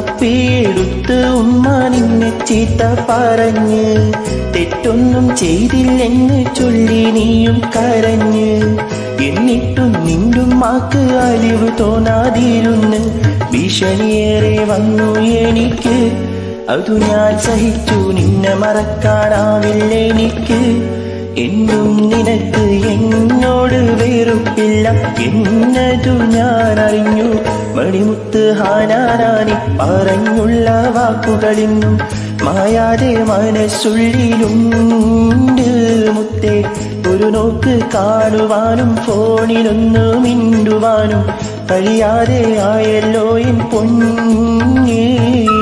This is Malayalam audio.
തപ്പിയെടുത്ത് ഉമ്മ നിന്നെ ചീത്ത പറഞ്ഞ് തെറ്റൊന്നും ചെയ്തില്ലെന്ന് ചൊല്ലി നീയും കരഞ്ഞ് എന്നിട്ടും നിണ്ടും മാക്ക് അലിവ് തോന്നാതിരുന്ന് ഭീഷണിയേറെ വന്നു എനിക്ക് അതു ഞാൻ സഹിച്ചു നിന്നെ മറക്കാനാവില്ല എനിക്ക് എന്നും നിനക്ക് എന്നോട് വെറുപ്പില്ല എന്നതു ഞാൻ അറിഞ്ഞു മണിമുത്ത് ഹാനാനാനി പറഞ്ഞുള്ള വാക്കുകളിന്നും മായാതെ മനസ്സുള്ളിലുണ്ട് മുത്തേ ഒരു നോക്ക് കാണുവാനും ഫോണിലൊന്ന് മിണ്ടുവാനും കഴിയാതെ ആയല്ലോ എൻ പൊന്നേ